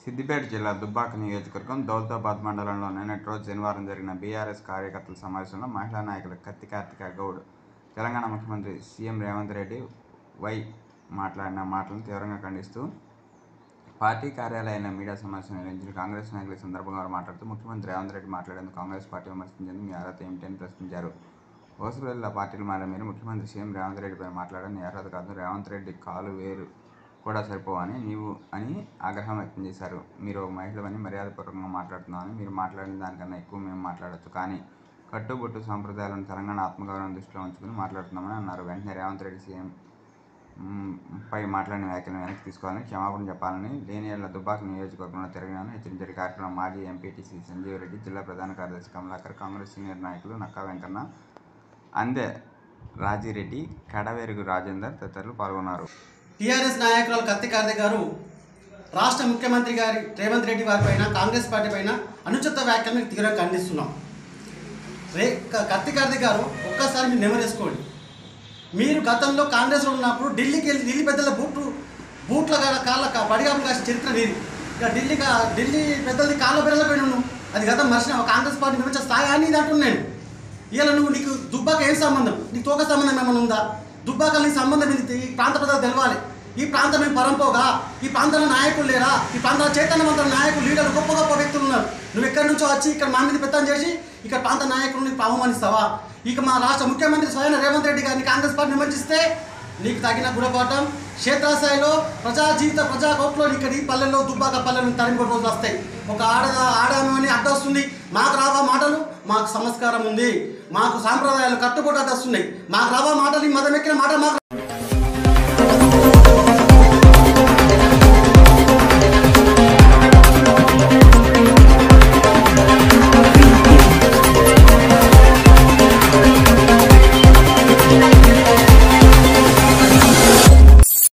సిద్దిపేట జిల్లా దుబ్బాక నియోజకవర్గం దౌలతాబాద్ మండలంలో నిన్నటి రోజు శనివారం జరిగిన బీఆర్ఎస్ కార్యకర్తల సమావేశంలో మహిళా నాయకులు కత్తి కార్తిక గౌడ్ తెలంగాణ ముఖ్యమంత్రి సీఎం రేవంత్ రెడ్డి వై మాట్లాడిన మాటలను తీవ్రంగా ఖండిస్తూ పార్టీ కార్యాలయంలో మీడియా సమావేశం నిర్వహించిన కాంగ్రెస్ నాయకులు ఈ సందర్భంగా వారు మాట్లాడుతూ ముఖ్యమంత్రి రేవంత్ రెడ్డి మాట్లాడేందుకు కాంగ్రెస్ పార్టీ విమర్శించేందుకు మీ అర్హత ఏమిటని ప్రశ్నించారు ఓసుపల్లిలో పార్టీలు మారే మీరు ముఖ్యమంత్రి సీఎం రేవంత్ రెడ్డిపై మాట్లాడని నీ అర్హత కాదు రేవంత్ రెడ్డి కాలు వేరు కూడా సరిపోవని నీవు అని ఆగ్రహం వ్యక్తం చేశారు మీరు ఒక మహిళవని మర్యాదపూర్వకంగా మాట్లాడుతున్నామని మీరు మాట్లాడిన దానికన్నా ఎక్కువ మేము మాట్లాడొచ్చు కానీ కట్టుబొట్టు సాంప్రదాయాలను తెలంగాణ ఆత్మగౌరవం దృష్టిలో ఉంచుకుని మాట్లాడుతున్నామని అన్నారు వెంటనే రేవంత్ రెడ్డి సీఎం మ్, పై మాట్లాడిన వ్యాఖ్యలను వెనక్కి తీసుకోవాలని క్షమాపణ చెప్పాలని లేని ఏళ్ల దుబ్బాక నియోజకవర్గంలో తిరగినాను హెచ్చరించారు ఈ కార్యక్రమం మాజీ ఎంపీటీసీ సంజీవ్ రెడ్డి జిల్లా ప్రధాన కార్యదర్శి కమలాకర్ కాంగ్రెస్ సీనియర్ నాయకులు నక్కా వెంకన్న అందే రాజిరెడ్డి కడవెరుగు రాజేందర్ తదితరులు పాల్గొన్నారు టీఆర్ఎస్ నాయకురాలు కత్తి కార్తీ గారు రాష్ట్ర ముఖ్యమంత్రి గారి రేవంత్ రెడ్డి వారి పైన కాంగ్రెస్ పార్టీ పైన అనుచిత వ్యాఖ్యలను తీవ్రంగా ఖండిస్తున్నాం రే క- కత్తి కార్తీ గారు ఒక్కసారి మీరు నెమరేసుకోండి మీరు గతంలో కాంగ్రెస్లో ఉన్నప్పుడు ఢిల్లీకి వెళ్ళి ఢిల్లీ పెద్దల బూట్లు బూట్ల గా- కాళ్ళ కా- పడిగాపు కాసిన చరిత్ర నీది ఇక ఢిల్లీ కా- ఢిల్లీ పెద్దలది కాళ్ళ బెరలపైన నువ్వు అది గతం మర్చిన కాంగ్రెస్ పార్టీ విమర్శ స్థాయి అని ఇది అంటున్నాను ఇలా నువ్వు నీకు దుబ్బాక ఏం సంబంధం నీకు తోక సంబంధం ఏమైనా ఉందా దుబ్బాక నీకు సంబంధం ఏంటి ఈ ప్రాంత ప్రజలు తెలవాలి ఈ ప్రాంతం ఏం పరంపోగా ఈ ప్రాంతంలో నాయకులు లేరా ఈ ప్రాంతంలో చైతన్యవంతుల నాయకులు లీడర్లు గొప్ప గొప్ప వ్యక్తులు ఉన్నారు నువ్వు ఎక్కడి నుంచో వచ్చి ఇక్కడ మా మీద పెత్తనం చేసి ఇక్కడ ప్రాంత నాయకులను అవమానిస్తావా ఇక మా రాష్ట్ర ముఖ్యమంత్రి స్వయం రేవంత్ రెడ్డి గారిని కాంగ్రెస్ పార్టీ విమర్శిస్తే నీకు తగిన గుణపాఠం క్షేత్రస్థాయిలో ప్రజా జీవిత ప్రజా కోట్లో ఇక్కడ ఈ పల్లెల్లో దుబ్బాక పల్లెలను తరిమి రోజులు వస్తాయి ఒక ఆడ ఆడమని అడ్డొస్తుంది మాకు రావా మాటలు మాకు సంస్కారం ఉంది మాకు సాంప్రదాయాలు కట్టుబడి అడ్డొస్తున్నాయి మాకు రావా మాటలు ఈ మదం ఎక్కిన మాట మాకు